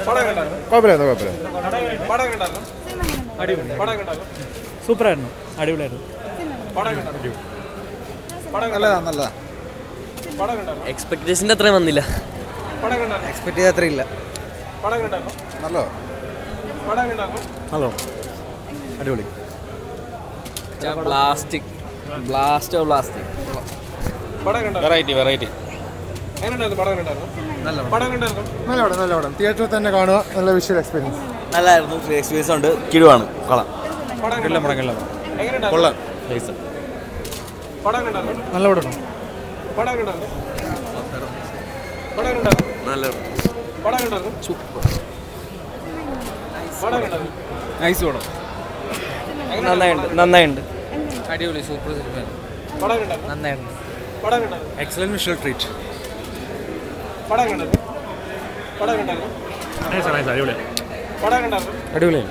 കുഴപ്പമില്ല കുഴപ്പമില്ല സൂപ്പറായിരുന്നു അടിപൊളിയായിരുന്നു നല്ലതാ നല്ലതാ എക്സ്പെക്ടേഷൻ്റെ അത്രയും വന്നില്ല എക്സ്പെക്ട് ചെയ്ത അത്ര ഇല്ല നല്ലോ ഹലോ അടിപൊളി പ്ലാസ്റ്റിക് ബ്ലാസ്റ്റോ പ്ലാസ്റ്റിക് വെറൈറ്റി വെറൈറ്റി നല്ല പടം നല്ല പടം തിയേറ്ററിൽ തന്നെ കാണുക നല്ല വിഷ്വൽ എക്സ്പീരിയൻസ് നല്ലായിരുന്നു എക്സ്പീരിയൻസ് ഉണ്ട് കിടുവാണ് കൊള്ളാം കൊള്ളാം നല്ല പടം നല്ല നൈസ് പടം നന്നായിട്ടുണ്ട് നന്നായിട്ടുണ്ട് അടിപൊളി സൂപ്പർ നന്നായിരുന്നു എക്സലന്റ് വിഷ്വൽ ട്രീറ്റ് അടിപൊളിയായിരുന്നു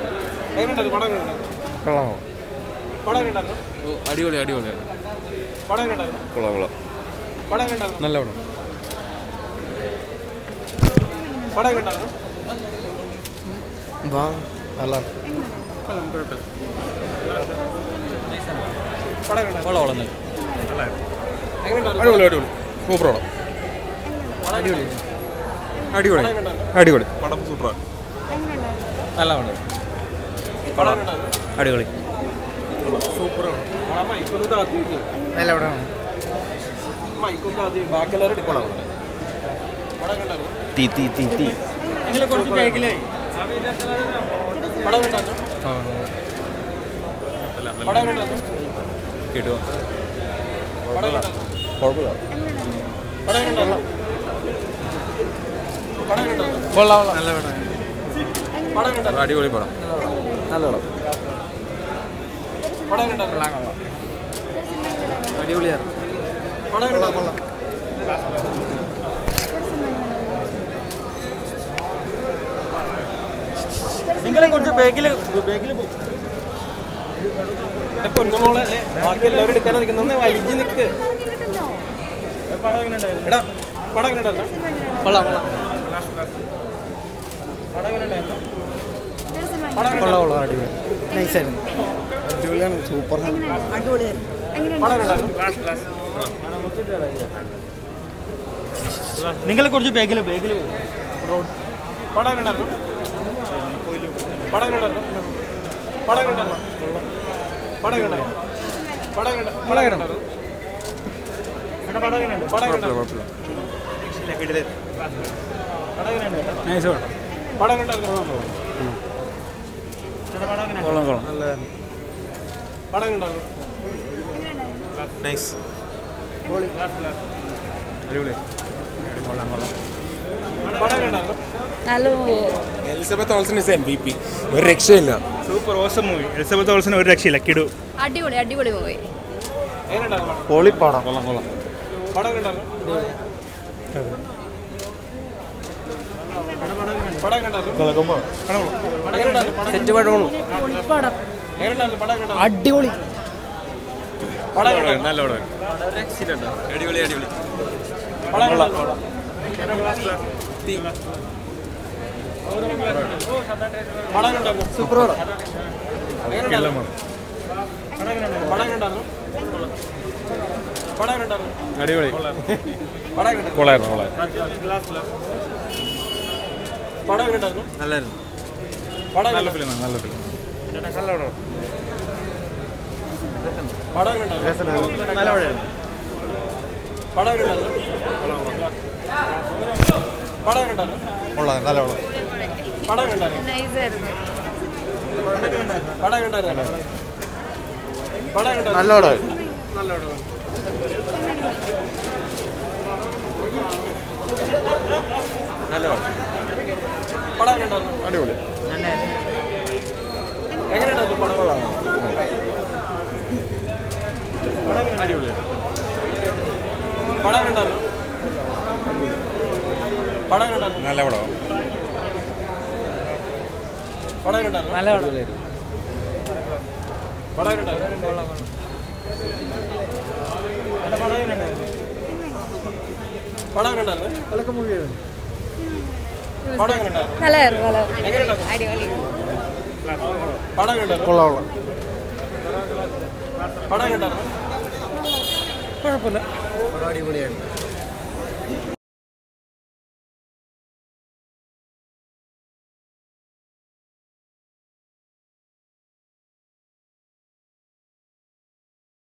അടിപൊളി അടിപൊളി കൊള്ളാം കൊള്ളാം നല്ല പടം നല്ല അടിപൊളി അടിപൊളി സൂപ്പർ പടം അടിപൊളി അടിപൊളി പടം സൂപ്പറാണ് നല്ല പടം അടിപൊളി നല്ല പടമാണ് തീ തീ തീ തീ കിട്ടുമോ അടിപൊളി പടം നല്ല അടിപൊളിയായിരുന്നു നിങ്ങളെ കുറച്ച് ബാക്കിൽ ബാക്കിൽ ബാക്കി എല്ലാവരും എടുക്കാതെ നിൽക്കുന്ന വലിഞ്ഞ് നിൽക്ക് എടാ പടം എങ്ങനെ കൊള്ളാം കൊള്ളാം കൊള്ളാം കൊള്ളാം അടിപൊളി നൈസായിരുന്നു അടിപൊളിയാണ് സൂപ്പറാണ് നിങ്ങളെ കുറച്ച് ബാക്കിൽ ബാക്കിൽ പടം എങ്ങനെ പടം എങ്ങനെ പടം എങ്ങനെ പടം എങ്ങനെ പടം എങ്ങനെ പടം എങ്ങനെ പടം എങ്ങനെ നൈസ് വേണം പടം എങ്ങനെ കൊള്ളാം കൊള്ളാം പടം എങ്ങനെ നൈസ് പടം എങ്ങനെ hello Elizabeth Olsen is M V P ഒരു രക്ഷയില്ല സൂപ്പർ ഓസം മൂവി എലിസബത്ത് ഓൾസിന് ഒരു രക്ഷയില്ല കിടു അടിപൊളി അടിപൊളി മൂവി എങ്ങനെ പൊളിപ്പാടാം കൊള്ളാം കൊള്ളാം പടം എങ്ങനെ പടം എങ്ങനെ സെറ്റ് പടമാണ് പടം എങ്ങനെ പടം എങ്ങനെ അടിപൊളി പടം എങ്ങനെ നല്ല പടം അടിപൊളി അടിപൊളി പടം എങ്ങനെ പടം എങ്ങനെ സൂപ്പർ പടം പടം എങ്ങനെ പടം എങ്ങനെ അടിപൊളി പടം എങ്ങനെ കൊള്ളായിരുന്നു കൊള്ളായിരുന്നു പടം എങ്ങനെ നല്ലായിരുന്നു പടം നല്ല എങ്ങനെ ഫിലിമാണ് നല്ല ഫിലിം പടം എങ്ങനെ പടം എങ്ങനെ പടം എങ്ങനെ കൊള്ളാം നല്ല പടം പടം എങ്ങനെ നൈസായിരുന്നു പടം എങ്ങനെ പടം എങ്ങനെ നല്ല പടം നല്ല പടം നല്ല പടം പടം എങ്ങനെ അടിപൊളി എങ്ങനെയുണ്ടായിരുന്നു പടം അടിപൊളി പടം എങ്ങനെയുണ്ടായിരുന്നു പടം എങ്ങനെയുണ്ടായിരുന്നു നല്ല പടം പടം എങ്ങനെയുണ്ടായിരുന്നു നല്ല അടിപൊളിയായിരുന്നു പടം എങ്ങനെയുണ്ടായിരുന്നു പടം എങ്ങനെയുണ്ടായിരുന്നു അതൊക്കെ മൂവിയായിരുന്നു പടം എങ്ങനെ ഉണ്ടായിരുന്നു നല്ലതായിരുന്നു നല്ലതായിരുന്നു അടിപൊളി പടം എങ്ങനെ ഉണ്ടായിരുന്നു കൊള്ളാം കൊള്ളാം പടം എങ്ങനെ ഉണ്ടായിരുന്നു കുഴപ്പമില്ല